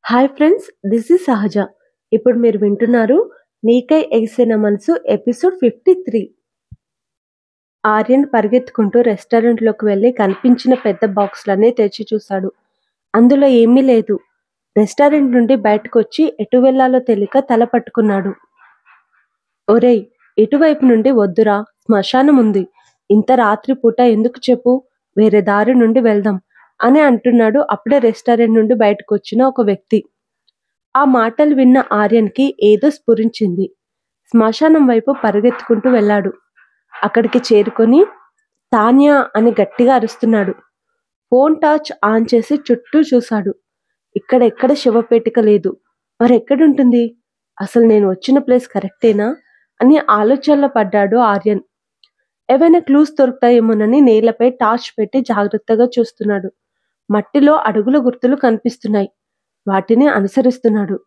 hi friends this is సహజ ఇప్పుడు మీరు వింటున్నారు నీకై ఎగిసిన మనసు ఎపిసోడ్ ఫిఫ్టీ త్రీ ఆర్యన్ పరిగెత్తుకుంటూ రెస్టారెంట్లోకి వెళ్ళి కనిపించిన పెద్ద బాక్స్లన్నీ తెచ్చి చూశాడు అందులో ఏమీ లేదు రెస్టారెంట్ నుండి బయటకు వచ్చి ఎటు వెళ్ళాలో తెలియక తల పట్టుకున్నాడు ఒరేయ్ ఇటువైపు నుండి వద్దురా శ్మశానం ఉంది ఇంత రాత్రి పూట ఎందుకు చెప్పు వేరే దారి నుండి వెళ్దాం అని అంటున్నాడు అప్పుడే రెస్టారెంట్ నుండి బయటకు వచ్చిన ఒక వ్యక్తి ఆ మాటలు విన్న ఆర్యన్కి ఏదో స్ఫురించింది శ్మశానం వైపు పరిగెత్తుకుంటూ వెళ్ళాడు అక్కడికి చేరుకొని తాన్యా అని గట్టిగా అరుస్తున్నాడు ఫోన్ టార్చ్ ఆన్ చేసి చుట్టూ చూశాడు ఇక్కడ ఎక్కడ శవపేటిక లేదు మరి ఎక్కడుంటుంది అసలు నేను వచ్చిన ప్లేస్ కరెక్టేనా అని ఆలోచనలో పడ్డాడు ఆర్యన్ ఏవైనా క్లూస్ దొరుకుతాయేమోనని నేలపై టార్చ్ పెట్టి జాగ్రత్తగా చూస్తున్నాడు మట్టిలో అడుగుల గుర్తులు కనిపిస్తున్నాయి వాటిని అనుసరిస్తున్నాడు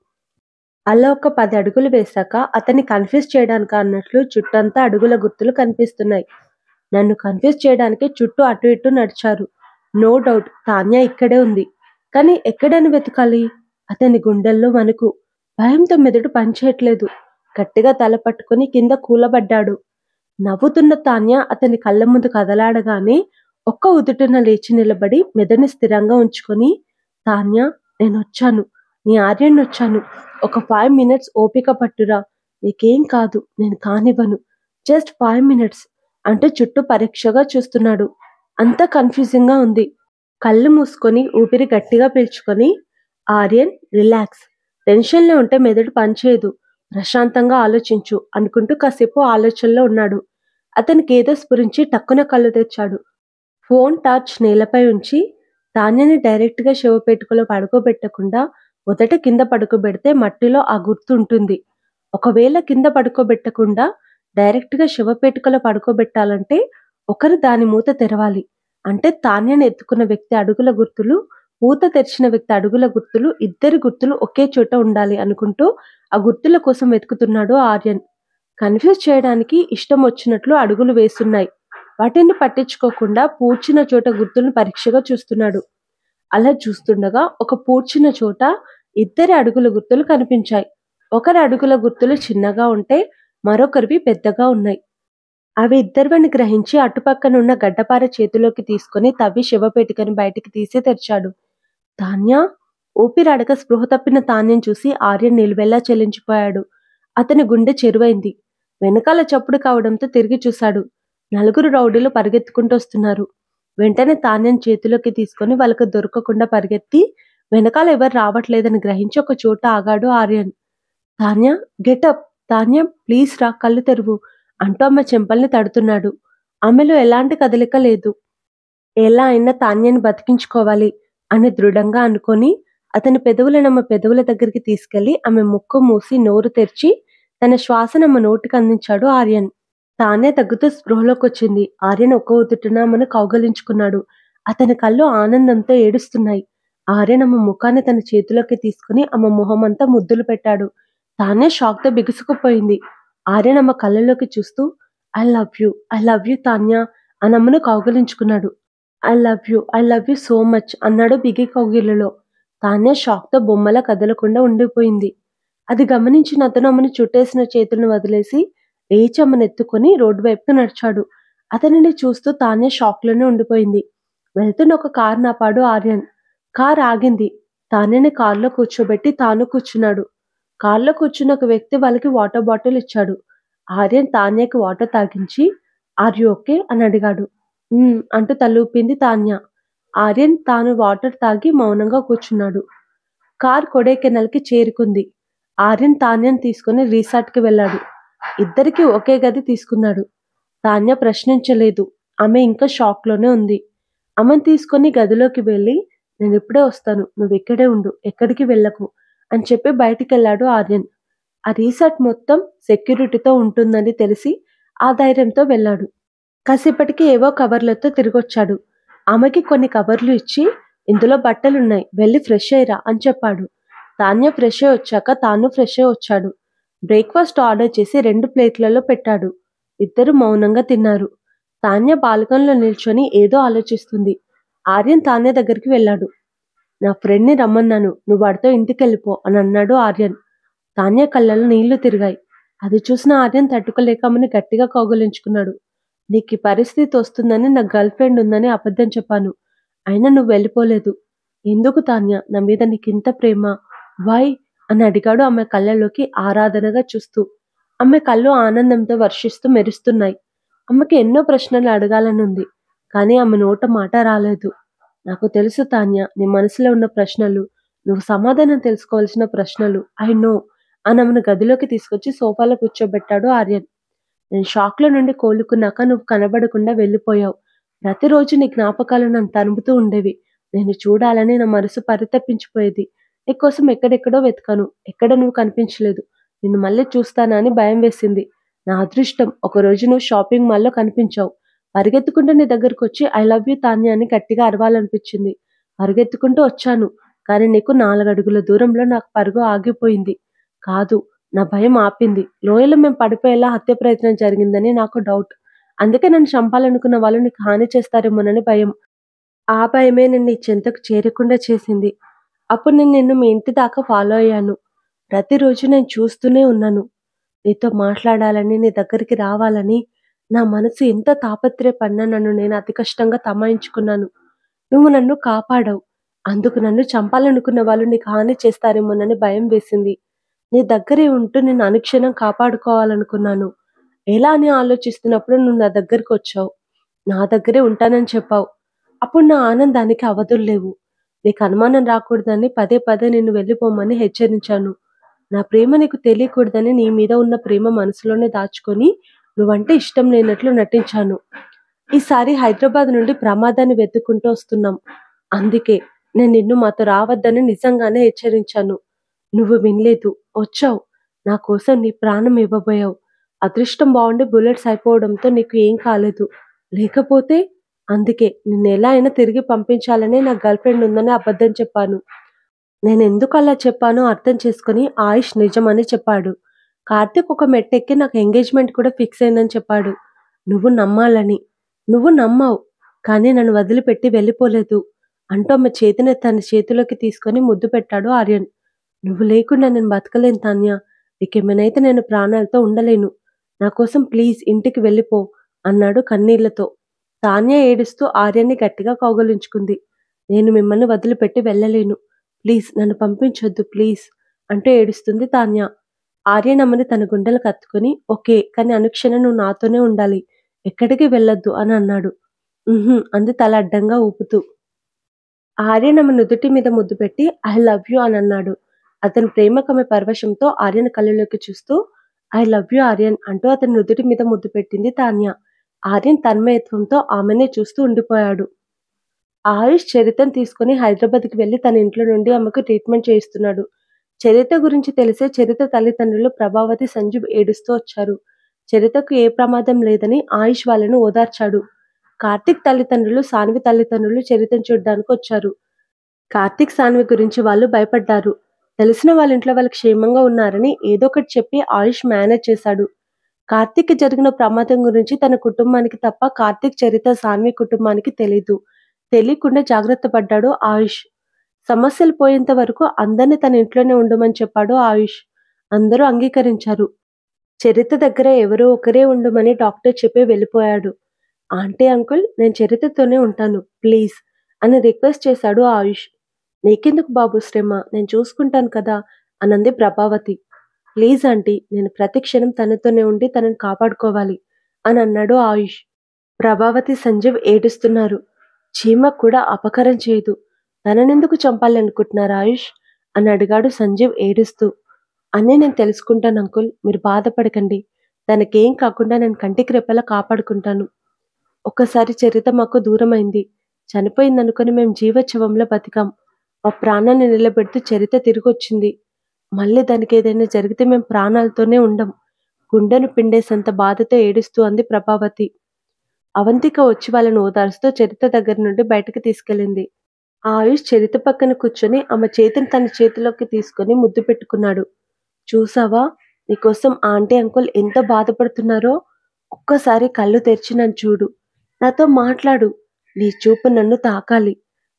అలా ఒక పది అడుగులు వేశాక అతన్ని కన్ఫ్యూజ్ చేయడానికి అన్నట్లు చుట్టంతా అడుగుల గుర్తులు కనిపిస్తున్నాయి నన్ను కన్ఫ్యూజ్ చేయడానికి చుట్టూ అటు ఇటు నడిచారు నో డౌట్ తాన్యా ఇక్కడే ఉంది కానీ ఎక్కడని వెతకాలి అతని గుండెల్లో మనకు భయంతో మెదడు పనిచేయట్లేదు గట్టిగా తల పట్టుకుని కింద కూలబడ్డాడు నవ్వుతున్న తాన్య అతని కళ్ళ ముందు కదలాడగానే ఒక్క ఉదుటున లేచి నిలబడి మెదడుని స్థిరంగా ఉంచుకొని తాన్య నేను వచ్చాను నీ ఆర్యన్ వచ్చాను ఒక ఫైవ్ మినిట్స్ ఓపిక పట్టురా నీకేం కాదు నేను కానివ్వను జస్ట్ ఫైవ్ మినిట్స్ అంటూ చుట్టూ పరీక్షగా చూస్తున్నాడు అంతా కన్ఫ్యూజింగ్ గా ఉంది కళ్ళు మూసుకొని ఊపిరి గట్టిగా పీల్చుకొని ఆర్యన్ రిలాక్స్ టెన్షన్లో ఉంటే మెదడు పనిచేయదు ప్రశాంతంగా ఆలోచించు అనుకుంటూ కాసేపు ఆలోచనలో ఉన్నాడు అతనికి ఏదో స్ఫురించి టక్కున కళ్ళు తెచ్చాడు ఫోన్ టార్చ్ నేలపై ఉంచి ధాన్యాన్ని డైరెక్ట్గా శవపేటుకలో పడుకోబెట్టకుండా మొదట కింద పడుకోబెడితే మట్టిలో ఆ గుర్తు ఉంటుంది ఒకవేళ కింద పడుకోబెట్టకుండా డైరెక్ట్గా శవపేటుకలో పడుకోబెట్టాలంటే ఒకరు దాని మూత తెరవాలి అంటే తాన్యాన్ని ఎత్తుకున్న వ్యక్తి అడుగుల గుర్తులు మూత తెరిచిన వ్యక్తి అడుగుల గుర్తులు ఇద్దరి గుర్తులు ఒకే చోట ఉండాలి అనుకుంటూ ఆ గుర్తుల కోసం వెతుకుతున్నాడు ఆర్యన్ కన్ఫ్యూజ్ చేయడానికి ఇష్టం వచ్చినట్లు అడుగులు వేస్తున్నాయి వాటిని పట్టించుకోకుండా పూడ్చిన చోట గుర్తులను పరీక్షగా చూస్తున్నాడు అలా చూస్తుండగా ఒక పూడ్చిన చోట ఇద్దరి అడుగుల గుర్తులు కనిపించాయి ఒకరి అడుగుల గుర్తులు చిన్నగా ఉంటే మరొకరివి పెద్దగా ఉన్నాయి అవి ఇద్దరివని గ్రహించి అటుపక్కన ఉన్న గడ్డపార చేతిలోకి తీసుకొని తవ్వి శవపేటికని బయటికి తీసి తెరిచాడు తాన్య ఊపిరాడక స్పృహ తప్పిన తాన్యం చూసి ఆర్యన్ నిలువెల్లా చెల్లించిపోయాడు అతని గుండె చెరువైంది వెనకాల చప్పుడు కావడంతో తిరిగి చూశాడు నలుగురు రౌడీలు పరిగెత్తుకుంటూ వస్తున్నారు వెంటనే తాన్యం చేతిలోకి తీసుకొని వాళ్ళకు దొరకకుండా పరిగెత్తి వెనకాల ఎవరు రావట్లేదని గ్రహించి ఒక చోట ఆగాడు ఆర్యన్ తాన్య గెటప్ తాన్య ప్లీజ్ రా కళ్ళు తెరువు అంటూ ఆమె చెంపల్ని తడుతున్నాడు ఆమెలో ఎలాంటి కదలిక లేదు ఎలా అయినా తాన్యాన్ని బతికించుకోవాలి అని దృఢంగా అనుకొని అతని పెదవులను ఆమె పెదవుల దగ్గరికి తీసుకెళ్లి ఆమె ముక్కు మూసి నోరు తెరిచి తన శ్వాసను ఆమె నోటికి అందించాడు ఆర్యన్ తానే తగ్గుతూ స్పృహలోకి వచ్చింది ఆర్యన్ ఒక్క ఉదుటున ఆమెను కౌగలించుకున్నాడు అతని కళ్ళు ఆనందంతో ఏడుస్తున్నాయి ఆర్యన్ ఆమె ముఖాన్ని తన చేతిలోకి తీసుకుని ఆమె మొహం అంతా ముద్దులు పెట్టాడు తానే షాక్ తో బిగుసుకుపోయింది ఆర్యన్ ఆమె కళ్ళలోకి చూస్తూ I love you I love you Tanya అని అమ్మను కౌగలించుకున్నాడు I love you I love you so much అన్నాడు బిగి కౌగిలిలో తానే షాక్తో బొమ్మల కదలకుండా ఉండిపోయింది అది గమనించిన అతను అమ్మను చుట్టేసిన చేతులను వదిలేసి లేచి అమ్మను ఎత్తుకొని రోడ్డు వైపుకు నడిచాడు అతనిని చూస్తూ తానే షాక్లోనే ఉండిపోయింది వెళ్తున్న ఒక కార్ నాపాడు ఆర్యన్ కార్ ఆగింది తానేని కారులో కూర్చోబెట్టి తాను కూర్చున్నాడు కారులో కూర్చున్న ఒక వ్యక్తి వాళ్ళకి వాటర్ బాటిల్ ఇచ్చాడు ఆర్యన్ తాన్యకి వాటర్ తాగించి ఆర్ యు ఓకే అని అడిగాడు "ఉమ్" అంటూ తలూపింది తాన్య ఆర్యన్ తాను వాటర్ తాగి మౌనంగా కూర్చున్నాడు కార్ కొడైకెనాల్కి చేరుకుంది ఆర్యన్ తాన్యను తీసుకుని రిసార్ట్కి వెళ్ళాడు ఇద్దరికి ఒకే గది తీసుకున్నాడు తాన్య ప్రశ్నించలేదు ఆమె ఇంకా షాక్లోనే ఉంది ఆమెను తీసుకొని గదిలోకి వెళ్ళి నేను ఇప్పుడే వస్తాను నువ్వు ఇక్కడే ఉండు ఎక్కడికి వెళ్ళకు అని చెప్పి బయటికి వెళ్ళాడు ఆర్యన్ ఆ రీసార్ట్ మొత్తం సెక్యూరిటీతో ఉంటుందని తెలిసి ఆ ధైర్యంతో వెళ్ళాడు కాసేపటికి ఏవో కవర్లతో తిరిగొచ్చాడు ఆమెకి కొన్ని కవర్లు ఇచ్చి ఇందులో బట్టలున్నాయి వెళ్ళి ఫ్రెష్ అయ్యిరా అని చెప్పాడు తాన్య ఫ్రెష్ అయి వచ్చాక తాను ఫ్రెష్ అయి వచ్చాడు బ్రేక్ఫాస్ట్ ఆర్డర్ చేసి రెండు ప్లేట్లలో పెట్టాడు ఇద్దరు మౌనంగా తిన్నారు తాన్య బాల్కన్లో నిల్చొని ఏదో ఆలోచిస్తుంది ఆర్యన్ తాన్య దగ్గరికి వెళ్ళాడు నా ఫ్రెండ్ని రమ్మన్నాను నువ్వు వాడితో ఇంటికెళ్ళిపో అని అన్నాడు ఆర్యన్ తాన్య కళ్ళలో నీళ్లు తిరిగాయి అది చూసిన ఆర్యన్ తట్టుకోలేకమని గట్టిగా కౌగులించుకున్నాడు నీకు ఈ పరిస్థితి వస్తుందని నా గర్ల్ ఫ్రెండ్ ఉందని అబద్ధం చెప్పాను అయినా నువ్వు వెళ్ళిపోలేదు ఎందుకు తాన్య నా మీద నీకు ఇంత ప్రేమ వై అని అడిగాడు ఆమె కళ్ళలోకి ఆరాధనగా చూస్తూ ఆమె కళ్ళు ఆనందంతో వర్షిస్తూ మెరుస్తున్నాయి ఆమెకి ఎన్నో ప్రశ్నలు అడగాలని ఉంది కానీ ఆమె నోట మాట రాలేదు నాకు తెలుసు తాన్య నీ మనసులో ఉన్న ప్రశ్నలు నువ్వు సమాధానం తెలుసుకోవాల్సిన ప్రశ్నలు ఐ నో అని ఆమెను గదిలోకి తీసుకొచ్చి సోఫాలో కూర్చోబెట్టాడు ఆర్యన్ నేను షాక్లో నుండి కోలుకున్నాక నువ్వు కనబడకుండా వెళ్ళిపోయావు ప్రతిరోజు నీ జ్ఞాపకాలు నన్ను తనుపుతూ ఉండేవి నేను చూడాలని నా మనసు పరితపించిపోయేది నీకోసం ఎక్కడెక్కడో వెతకాను ఎక్కడ నువ్వు కనిపించలేదు నిన్ను మళ్ళీ చూస్తానని భయం వేసింది నా అదృష్టం ఒకరోజు నువ్వు షాపింగ్ మాల్లో కనిపించావు పరిగెత్తుకుంటూ నీ దగ్గరకు వచ్చి ఐ లవ్ యూ తాన్య అని గట్టిగా అరవాలనిపించింది పరిగెత్తుకుంటూ వచ్చాను కానీ నీకు నాలుగు అడుగుల దూరంలో నాకు పరుగు ఆగిపోయింది కాదు నా భయం ఆపింది లోయలో మేము పడిపోయేలా హత్య ప్రయత్నం జరిగిందని నాకు డౌట్ అందుకే నన్ను చంపాలనుకున్న వాళ్ళు నీకు హాని చేస్తారేమోనని భయం ఆ భయమే నన్ను నీ చెంతకు చేరకుండా చేసింది అప్పుడు నేను నిన్ను మీ ఇంటి దాకా ఫాలో అయ్యాను ప్రతిరోజు నేను చూస్తూనే ఉన్నాను నీతో మాట్లాడాలని నీ దగ్గరికి రావాలని నా మనసు ఎంత తాపత్రయపడినా నన్ను నేను అతి కష్టంగా తమాయించుకున్నాను నువ్వు నన్ను కాపాడావు అందుకు నన్ను చంపాలనుకున్న వాళ్ళు నీకు హాని చేస్తారేమోనని భయం వేసింది నీ దగ్గరే ఉంటూ నేను అనుక్షణం కాపాడుకోవాలనుకున్నాను ఎలా అని ఆలోచిస్తున్నప్పుడు నువ్వు నా దగ్గరికి వచ్చావు నా దగ్గరే ఉంటానని చెప్పావు అప్పుడు నా ఆనందానికి అవధులు లేవు నీకు అనుమానం రాకూడదని పదే పదే నిన్ను వెళ్ళిపోమని హెచ్చరించాను నా ప్రేమ నీకు తెలియకూడదని నీ మీద ఉన్న ప్రేమ మనసులోనే దాచుకొని నువ్వంటే ఇష్టం లేనట్లు నటించాను ఈసారి హైదరాబాద్ నుండి ప్రమాదాన్ని వెతుక్కుంటూ వస్తున్నాం అందుకే నేను నిన్ను మాతో రావద్దని నిజంగానే హెచ్చరించాను నువ్వు వినలేదు వచ్చావు నా కోసం నీ ప్రాణం ఇవ్వబోయావు అదృష్టం బాగుండి బుల్లెట్స్ అయిపోవడంతో నీకు ఏం కాలేదు లేకపోతే అందుకే నిన్ను ఎలా అయినా తిరిగి పంపించాలని నా గర్ల్ ఫ్రెండ్ ఉందని అబద్ధం చెప్పాను నేను ఎందుకు అలా చెప్పానో అర్థం చేసుకుని ఆయుష్ నిజమని చెప్పాడు కార్తిక్ ఒక మెట్టెక్కి నాకు ఎంగేజ్మెంట్ కూడా ఫిక్స్ అయిందని చెప్పాడు నువ్వు నమ్మాలని నువ్వు నమ్మావు కానీ నన్ను వదిలిపెట్టి వెళ్ళిపోలేదు అంటూ ఆమె చేతిని తన చేతిలోకి తీసుకొని ముద్దు పెట్టాడు ఆర్యన్ నువ్వు లేకుండా నేను బతకలేను తాన్య నీకేమైనైతే నేను ప్రాణాలతో ఉండలేను నా కోసం ప్లీజ్ ఇంటికి వెళ్ళిపో అన్నాడు కన్నీళ్లతో తాన్య ఏడుస్తూ ఆర్యన్ని గట్టిగా కౌగలించుకుంది నేను మిమ్మల్ని వదిలిపెట్టి వెళ్ళలేను ప్లీజ్ నన్ను పంపించొద్దు ప్లీజ్ అంటూ ఏడుస్తుంది తాన్య ఆర్యన్ అమ్మని తన గుండెలు కత్తుకొని ఓకే కానీ అనుక్షణం నువ్వు నాతోనే ఉండాలి ఎక్కడికి వెళ్ళొద్దు అని అన్నాడు "ఉహుం," అంది తల అడ్డంగా ఊపుతూ ఆర్యన్ ఆమె నుదుటి మీద ముద్దు పెట్టి ఐ లవ్ యూ అని అన్నాడు అతని ప్రేమకమే పరవశంతో ఆర్యన్ కళ్ళలోకి చూస్తూ ఐ లవ్ యూ ఆర్యన్ అంటూ అతని నుదుటి మీద ముద్దు పెట్టింది తాన్య ఆర్యన్ తన్మయత్వంతో ఆమెనే చూస్తూ ఉండిపోయాడు ఆయుష్ చరితను తీసుకుని హైదరాబాద్కి వెళ్లి తన ఇంట్లో నుండి ఆమెకు ట్రీట్మెంట్ చేయిస్తున్నాడు చరిత గురించి తెలిసే చరిత తల్లిదండ్రులు ప్రభావతి సంజీవ్ ఏడుస్తూ వచ్చారు చరితకు ఏ ప్రమాదం లేదని ఆయుష్ వాళ్ళను ఓదార్చాడు కార్తిక్ తల్లిదండ్రులు సాన్వి తల్లిదండ్రులు చరితను చూడడానికి వచ్చారు కార్తిక్ సాన్వి గురించి వాళ్ళు భయపడ్డారు తెలిసిన వాళ్ళ ఇంట్లో వాళ్ళు క్షేమంగా ఉన్నారని ఏదో ఒకటి చెప్పి ఆయుష్ మేనేజ్ చేశాడు కార్తిక్ జరిగిన ప్రమాదం గురించి తన కుటుంబానికి తప్ప కార్తిక్ చరిత సాన్వి కుటుంబానికి తెలీదు తెలియకుండా జాగ్రత్త పడ్డాడు ఆయుష్ సమస్యలు పోయేంత వరకు అందరినీ తన ఇంట్లోనే ఉండమని చెప్పాడు ఆయుష్ అందరూ అంగీకరించారు చరిత దగ్గర ఎవరో ఒకరే ఉండమని డాక్టర్ చెప్పి వెళ్ళిపోయాడు ఆంటీ అంకుల్ నేను చరితతోనే ఉంటాను ప్లీజ్ అని రిక్వెస్ట్ చేశాడు ఆయుష్ నీకెందుకు బాబు శ్రమ నేను చూసుకుంటాను కదా అనంది ప్రభావతి ప్లీజ్ ఆంటీ నేను ప్రతి క్షణం తనతోనే ఉండి తనని కాపాడుకోవాలి అని అన్నాడు ఆయుష్ ప్రభావతి సంజీవ్ ఏడుస్తున్నారు చీమ కూడా అపకారం చేయదు తననెందుకు చంపాలనుకుంటున్నారు ఆయుష్ అని అడిగాడు సంజీవ్ ఏడుస్తూ అన్నీ నేను తెలుసుకుంటాను అంకుల్ మీరు బాధపడకండి తనకేం కాకుండా నేను కంటికి రెప్పలా కాపాడుకుంటాను ఒక్కసారి చరిత మాకు దూరమైంది చనిపోయిందనుకుని మేము జీవోత్సవంలో బతికాం మా ప్రాణాన్ని నిలబెడుతూ చరిత తిరిగి వచ్చింది మళ్ళీ దానికి ఏదైనా జరిగితే మేము ప్రాణాలతోనే ఉండం గుండెను పిండేసంత బాధతో ఏడుస్తూ అంది ప్రభావతి అవంతిక వచ్చి వాళ్ళని ఓదారుస్తూ చరిత దగ్గర నుండి బయటకు తీసుకెళ్ళింది ఆయుష్ చరిత పక్కన కూర్చొని ఆమె చేతిని తన చేతిలోకి తీసుకొని ముద్దు పెట్టుకున్నాడు చూసావా నీకోసం ఆంటీ అంకుల్ ఎంత బాధపడుతున్నారో ఒక్కసారి కళ్ళు తెరిచి నన్ను చూడు నాతో మాట్లాడు నీ చూపు నన్ను తాకాలి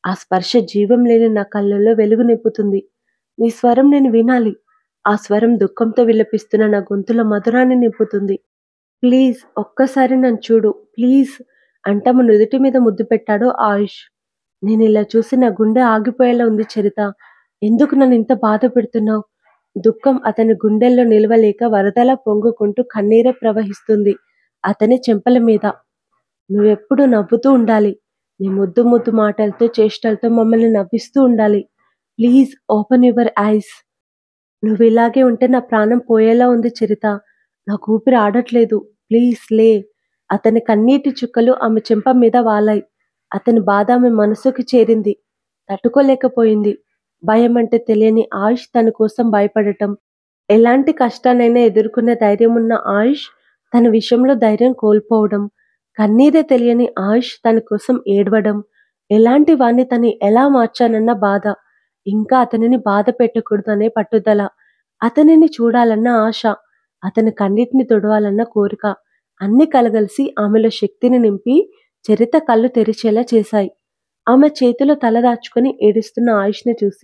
ఆ స్పర్శ జీవం లేని నా కళ్ళల్లో వెలుగు నింపుతుంది నీ స్వరం నేను వినాలి ఆ స్వరం దుఃఖంతో విలపిస్తున్న నా గొంతులో మధురాన్ని నింపుతుంది ప్లీజ్ ఒక్కసారి నన్ను చూడు ప్లీజ్ అంటము నుదుటి మీద ముద్దు పెట్టాడు ఆయుష్ నేను ఇలా చూసి నా గుండె ఆగిపోయేలా ఉంది చరిత ఎందుకు నన్ను ఇంత బాధ పెడుతున్నావు దుఃఖం అతని గుండెల్లో నిలవలేక వరదలా పొంగుకుంటూ కన్నీరే ప్రవహిస్తుంది అతని చెంపల మీద నువ్వెప్పుడు నవ్వుతూ ఉండాలి నీ ముద్దు ముద్దు మాటలతో చేష్టలతో మమ్మల్ని నవ్విస్తూ ఉండాలి ప్లీజ్ ఓపెన్ యువర్ ఐస్ నువ్వు ఇలాగే ఉంటే నా ప్రాణం పోయేలా ఉంది చరిత నాకు ఊపిరి ఆడట్లేదు ప్లీజ్ లే అతని కన్నీటి చుక్కలు ఆమె చెంప మీద వాలాయి అతని బాధ ఆమె మనసుకు చేరింది తట్టుకోలేకపోయింది భయం అంటే తెలియని ఆయుష్ తన కోసం భయపడటం ఎలాంటి కష్టానైనా ఎదుర్కొనే ధైర్యం ఉన్న ఆయుష్ తన విషయంలో ధైర్యం కోల్పోవడం కన్నీరే తెలియని ఆయుష్ తన కోసం ఏడవడం ఎలాంటి వాణ్ణి తను ఎలా మార్చానన్న బాధ ఇంకా అతనిని బాధ పెట్టకూడదు అనే పట్టుదల అతనిని చూడాలన్న ఆశ అతని కన్నిటిని తొడవాలన్న కోరిక అన్ని కలగలిసి ఆమెలో శక్తిని నింపి చరిత కళ్ళు తెరిచేలా చేశాయి ఆమె చేతిలో తల దాచుకొని ఏడుస్తున్న ఆయుష్ని చూసి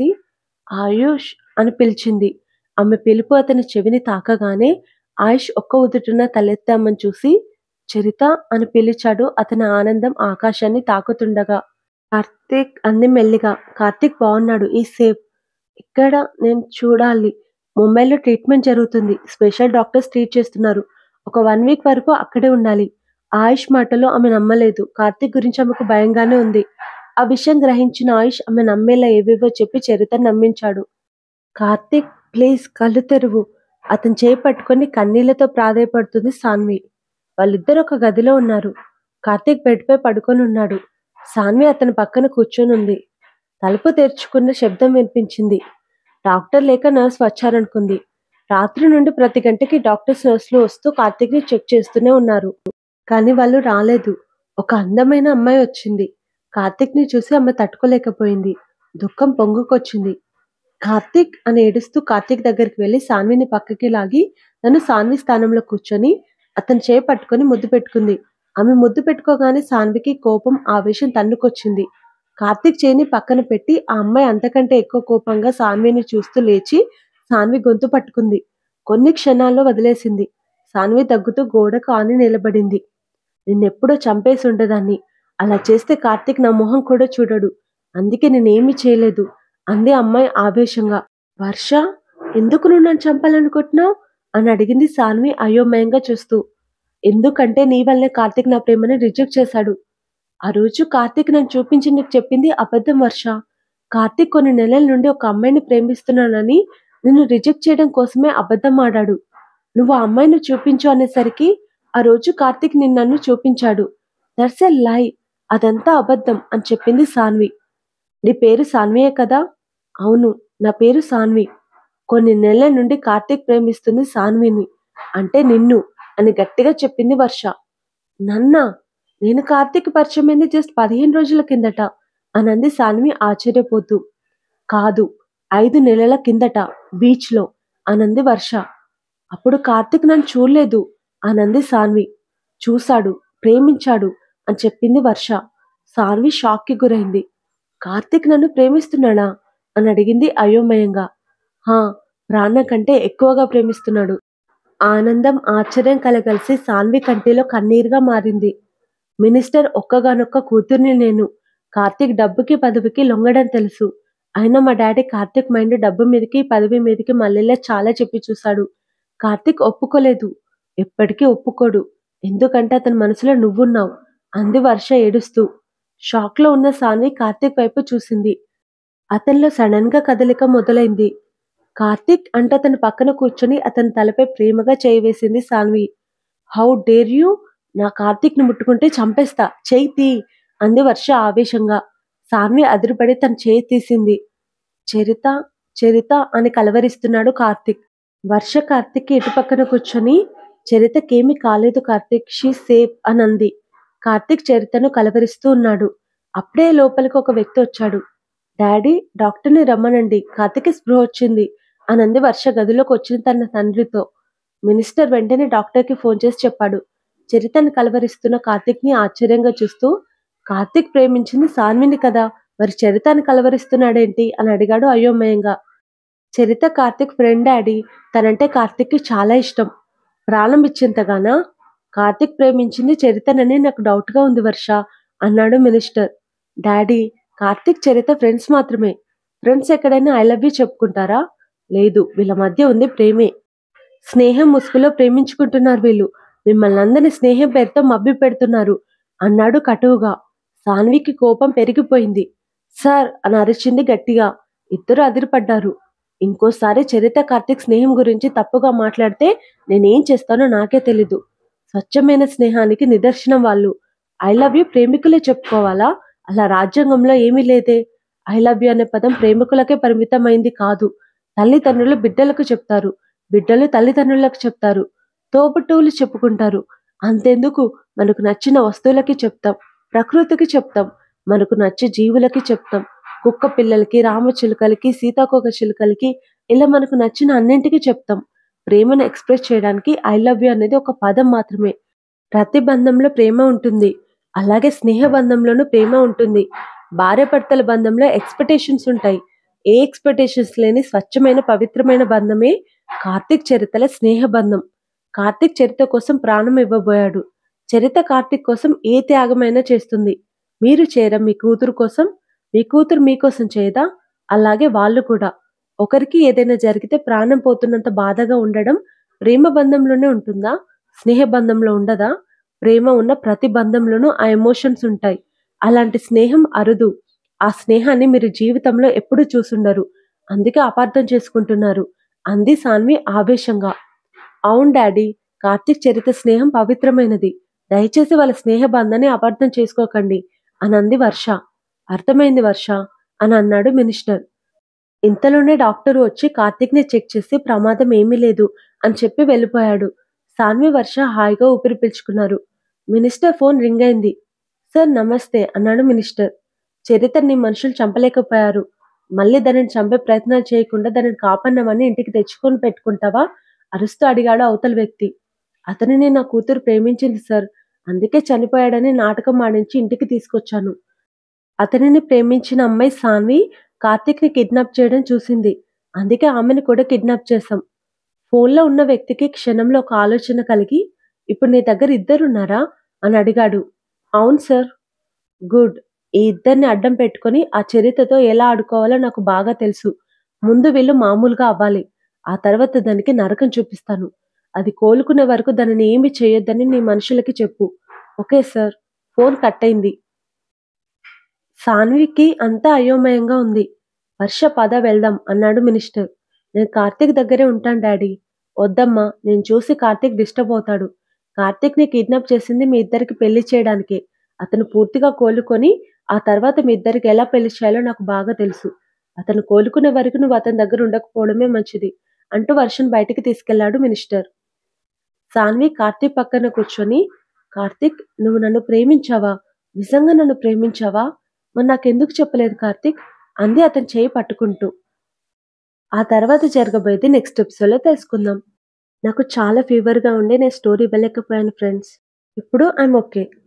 ఆయుష్ అని పిలిచింది ఆమె పిలుపు అతని చెవిని తాకగానే ఆయుష్ ఒక్క ఉదుటున తలెత్తామని చూసి చరిత అని పిలిచాడు అతని ఆనందం ఆకాశాన్ని తాకుతుండగా కార్తీక్ అంది మెల్లిగా కార్తీక్ బాగున్నాడు ఈ సేఫ్ ఇక్కడ నేను చూడాలి ముంబైలో ట్రీట్మెంట్ జరుగుతుంది స్పెషల్ డాక్టర్స్ ట్రీట్ చేస్తున్నారు ఒక వన్ వీక్ వరకు అక్కడే ఉండాలి ఆయుష్ మాటలో ఆమె నమ్మలేదు కార్తీక్ గురించి ఆమెకు భయంగానే ఉంది ఆ విషయం గ్రహించిన ఆయుష్ ఆమె నమ్మేలా ఏవేవో చెప్పి చరిత నమ్మించాడు కార్తీక్ ప్లీజ్ కళ్ళు తెరువు అతను చేయి పట్టుకొని కన్నీళ్లతో ప్రాధాయపడుతుంది సాన్వి వాళ్ళిద్దరు ఒక గదిలో ఉన్నారు కార్తీక్ బెడ్ పై పడుకొని ఉన్నాడు సాన్వి అతని పక్కన కూర్చొని ఉంది తలుపు తెరుచుకున్న శబ్దం వినిపించింది డాక్టర్ లేక నర్స్ వచ్చారనుకుంది రాత్రి నుండి ప్రతి గంటకి డాక్టర్స్ నర్సులు వస్తూ కార్తీక్ ని చెక్ చేస్తూనే ఉన్నారు కానీ వాళ్ళు రాలేదు ఒక అందమైన అమ్మాయి వచ్చింది కార్తీక్ ని చూసి ఆమె తట్టుకోలేకపోయింది దుఃఖం పొంగుకొచ్చింది కార్తీక్ అని ఏడుస్తూ కార్తీక్ దగ్గరికి వెళ్లి సాన్విని పక్కకి లాగి నన్ను సాన్వి స్థానంలో కూర్చొని అతను చేయి పట్టుకొని ముద్దు పెట్టుకుంది ఆమె ముద్దు పెట్టుకోగానే సాన్వికి కోపం ఆవేశం తన్నుకొచ్చింది కార్తీక్ చేయిని పక్కన పెట్టి ఆ అమ్మాయి అంతకంటే ఎక్కువ కోపంగా సాన్విని చూస్తూ లేచి సాన్వి గొంతు పట్టుకుంది కొన్ని క్షణాల్లో వదిలేసింది సాన్వి దగ్గుతూ గోడకు ఆని నిలబడింది నిన్నెప్పుడో చంపేసి ఉండదాన్ని అలా చేస్తే కార్తీక్ నా మొహం కూడా చూడడు అందుకే నేనేమీ చేయలేదు అంది అమ్మాయి ఆవేశంగా వర్ష ఎందుకు నువ్వు నన్ను చంపాలనుకుంటున్నావు అని అడిగింది సాన్వి అయోమయంగా చూస్తూ ఎందుకంటే నీ వల్లే కార్తీక్ నా ప్రేమని రిజెక్ట్ చేశాడు ఆ రోజు కార్తీక్ నన్ను చూపించి నీకు చెప్పింది అబద్ధం వర్ష కార్తీక్ కొన్ని నెలల నుండి ఒక అమ్మాయిని ప్రేమిస్తున్నానని నిన్ను రిజెక్ట్ చేయడం కోసమే అబద్ధం ఆడాడు నువ్వు ఆ అమ్మాయిని చూపించు అనేసరికి ఆ రోజు కార్తీక్ నిన్ను నన్ను చూపించాడు దట్స్ ఎ లై అదంతా అబద్ధం అని చెప్పింది సాన్వి నీ పేరు సాన్వియే కదా అవును నా పేరు సాన్వి కొన్ని నెలల నుండి కార్తీక్ ప్రేమిస్తుంది సాన్విని అంటే నిన్ను అని గట్టిగా చెప్పింది వర్ష నన్నా నేను కార్తీక్ పరిచయం అయింది జస్ట్ పదిహేను రోజుల కిందట అనంది సాన్వి ఆశ్చర్యపోతూ కాదు ఐదు నెలల కిందట బీచ్లో అనంది వర్ష అప్పుడు కార్తీక్ నన్ను చూడలేదు అనంది సాన్వి చూశాడు ప్రేమించాడు అని చెప్పింది వర్ష సాన్వి షాక్కి గురైంది కార్తీక్ నన్ను ప్రేమిస్తున్నాడా అని అడిగింది అయోమయంగా హా ప్రాణ కంటే ఎక్కువగా ప్రేమిస్తున్నాడు ఆనందం ఆశ్చర్యం కలగలిసి సాన్వి కంటిలో కన్నీరుగా మారింది మినిస్టర్ ఒక్కగానొక్క కూతుర్ని నేను కార్తీక్ డబ్బుకి పదవికి లొంగడం తెలుసు అయినా మా డాడీ కార్తీక్ మైండ్ డబ్బు మీదకి పదవి మీదకి మళ్ళీలా చాలా చెప్పి చూశాడు కార్తీక్ ఒప్పుకోలేదు ఎప్పటికీ ఒప్పుకోడు ఎందుకంటే అతని మనసులో నువ్వున్నావు అంది వర్ష ఏడుస్తూ షాక్ లో ఉన్న సాన్వి కార్తీక్ వైపు చూసింది అతనిలో సడన్ గా కదలిక మొదలైంది కార్తీక్ అంటే అతని పక్కన కూర్చొని అతని తలపై ప్రేమగా చేయవేసింది సాన్వి హౌ డేర్ యూ నా కార్తీక్ ని ముట్టుకుంటే చంపేస్తా చేయి తీ అంది వర్ష ఆవేశంగా సాన్వి అదిరిపడి తన చేయి తీసింది చరిత చరిత అని కలవరిస్తున్నాడు కార్తీక్ వర్ష కార్తీక్ ఇటు పక్కన కూర్చొని చరితకేమీ కాలేదు కార్తీక్ షీ సేఫ్ అని అంది కార్తీక్ చరితను కలవరిస్తూ ఉన్నాడు అప్పుడే లోపలికి ఒక వ్యక్తి వచ్చాడు డాడీ డాక్టర్ని రమ్మనండి కార్తీక్ స్పృహ వచ్చింది అని అంది వర్ష గదిలోకి వచ్చిన తన తండ్రితో మినిస్టర్ వెంటనే డాక్టర్కి ఫోన్ చేసి చెప్పాడు చరితను కలవరిస్తున్న కార్తీక్ ని ఆశ్చర్యంగా చూస్తూ కార్తీక్ ప్రేమించింది సాన్విని కదా మరి చరితని కలవరిస్తున్నాడేంటి అని అడిగాడు అయోమయంగా చరిత కార్తిక్ ఫ్రెండ్ డాడీ తనంటే కార్తిక్కి చాలా ఇష్టం ప్రాణం ఇచ్చేంతగానా కార్తిక్ ప్రేమించింది చరితనని నాకు డౌట్గా ఉంది వర్ష అన్నాడు minister daddy Karthik Charitha friends మాత్రమే ఫ్రెండ్స్ ఎక్కడైనా ఐ లవ్ యూ చెప్పుకుంటారా లేదు వీళ్ళ మధ్య ఉంది ప్రేమే స్నేహం ముసుగులో ప్రేమించుకుంటున్నారు వీళ్ళు మిమ్మల్ని అందరినీ స్నేహం పేరుతో మభ్య పెడుతున్నారు అన్నాడు కటువుగా సాన్వికి కోపం పెరిగిపోయింది సార్ అని అరిచింది గట్టిగా ఇద్దరు అదిరిపడ్డారు ఇంకోసారి చరిత కార్తిక్ స్నేహం గురించి తప్పుగా మాట్లాడితే నేనేం చేస్తానో నాకే తెలీదు స్వచ్ఛమైన స్నేహానికి నిదర్శనం వాళ్ళు ఐ లవ్ యూ ప్రేమికులే చెప్పుకోవాలా అలా రాజ్యాంగంలో ఏమీ లేదే ఐ లవ్ యూ అనే పదం ప్రేమికులకే పరిమితమైంది కాదు తల్లిదండ్రులు బిడ్డలకు చెప్తారు బిడ్డలు తల్లిదండ్రులకు చెప్తారు తోబుట్టువులు చెప్పుకుంటారు అంతెందుకు మనకు నచ్చిన వస్తువులకి చెప్తాం ప్రకృతికి చెప్తాం మనకు నచ్చే జీవులకి చెప్తాం కుక్క పిల్లలకి రామచిలుకలకి సీతాకోక చిలుకలకి ఇలా మనకు నచ్చిన అన్నింటికి చెప్తాం ప్రేమను ఎక్స్ప్రెస్ చేయడానికి ఐ లవ్ యూ అనేది ఒక పదం మాత్రమే ప్రతి బంధంలో ప్రేమ ఉంటుంది అలాగే స్నేహ బంధంలోనూ ప్రేమ ఉంటుంది భార్యాభర్తల బంధంలో ఎక్స్పెక్టేషన్స్ ఉంటాయి ఏ ఎక్స్పెక్టేషన్స్ లేని స్వచ్ఛమైన పవిత్రమైన బంధమే కార్తిక్ చరితల స్నేహ బంధం కార్తిక్ చరిత కోసం ప్రాణం ఇవ్వబోయాడు చరిత కార్తిక్ కోసం ఏ త్యాగమైనా చేస్తుంది మీరు చేయరా మీ కూతురు కోసం మీ కూతురు మీకోసం చేయదా అలాగే వాళ్ళు కూడా ఒకరికి ఏదైనా జరిగితే ప్రాణం పోతున్నంత బాధగా ఉండడం ప్రేమ బంధంలోనే ఉంటుందా స్నేహ బంధంలో ఉండదా ప్రేమ ఉన్న ప్రతి బంధంలోనూ ఆ ఎమోషన్స్ ఉంటాయి అలాంటి స్నేహం అరుదు ఆ స్నేహాన్ని మీరు జీవితంలో ఎప్పుడూ చూసుండరు అందుకే అపార్థం చేసుకుంటున్నారు అంది సాన్వి ఆవేశంగా అవును డాడీ కార్తిక్ చరిత్ర స్నేహం పవిత్రమైనది దయచేసి వాళ్ళ స్నేహ బంధాన్ని అపార్థం చేసుకోకండి అని అంది వర్ష అర్థమైంది వర్ష అని అన్నాడు మినిస్టర్ ఇంతలోనే డాక్టర్ వచ్చి కార్తిక్ని చెక్ చేసి ప్రమాదం ఏమీ లేదు అని చెప్పి వెళ్ళిపోయాడు సాన్వి వర్ష హాయిగా ఊపిరి పీల్చుకున్నారు మినిస్టర్ ఫోన్ రింగ్ అయింది సార్ నమస్తే అన్నాడు మినిస్టర్ చరిత్రని మనుషులు చంపలేకపోయారు మళ్ళీ దానిని చంపే ప్రయత్నాలు చేయకుండా దానిని కాపాడినామని ఇంటికి తెచ్చుకొని పెట్టుకుంటావా అరుస్తూ అడిగాడు అవతల వ్యక్తి అతనిని నా కూతురు ప్రేమించింది సార్ అందుకే చనిపోయాడని నాటకం ఆడించి ఇంటికి తీసుకొచ్చాను అతనిని ప్రేమించిన అమ్మాయి సాన్వి కార్తిక్ని కిడ్నాప్ చేయడం చూసింది అందుకే ఆమెను కూడా కిడ్నాప్ చేశాం ఫోన్లో ఉన్న వ్యక్తికి క్షణంలో ఒక ఆలోచన కలిగి ఇప్పుడు నీ దగ్గర ఇద్దరున్నారా అని అడిగాడు అవును సార్ గుడ్ ఈ ఇద్దరిని అడ్డం పెట్టుకొని ఆ చరిత్రతో ఎలా ఆడుకోవాలో నాకు బాగా తెలుసు ముందు వీళ్ళు మామూలుగా అవ్వాలి ఆ తర్వాత దానికి నరకం చూపిస్తాను అది కోలుకునే వరకు దానిని ఏమి చేయొద్దని నీ మనుషులకి చెప్పు ఓకే సార్ ఫోన్ కట్ అయింది సాన్వికి అంతా అయోమయంగా ఉంది వర్ష పద వెళ్దాం అన్నాడు మినిస్టర్ నేను కార్తీక్ దగ్గరే ఉంటాను డాడీ వద్దమ్మా నేను చూసి కార్తీక్ డిస్టర్బ్ అవుతాడు కార్తీక్ని కిడ్నాప్ చేసింది మీ ఇద్దరికి పెళ్లి చేయడానికే అతను పూర్తిగా కోలుకొని ఆ తర్వాత మీ ఇద్దరికి ఎలా పెళ్లి చేయాలో నాకు బాగా తెలుసు అతను కోలుకునే వరకు నువ్వు అతని దగ్గర ఉండకపోవడమే మంచిది అంటూ వర్షను బయటికి తీసుకెళ్లాడు మినిస్టర్ సాన్వి కార్తీక్ పక్కన కూర్చొని కార్తీక్ నువ్వు నన్ను ప్రేమించావా నిజంగా నన్ను ప్రేమించావా మరి నాకెందుకు చెప్పలేదు కార్తీక్ అంది అతని చేయి పట్టుకుంటూ ఆ తర్వాత జరగబోయేది నెక్స్ట్ ఎపిసోడ్లో తెలుసుకుందాం నాకు చాలా ఫీవర్గా ఉండి నేను స్టోరీ ఇవ్వలేకపోయాను ఫ్రెండ్స్ ఇప్పుడు ఐఎమ్ ఓకే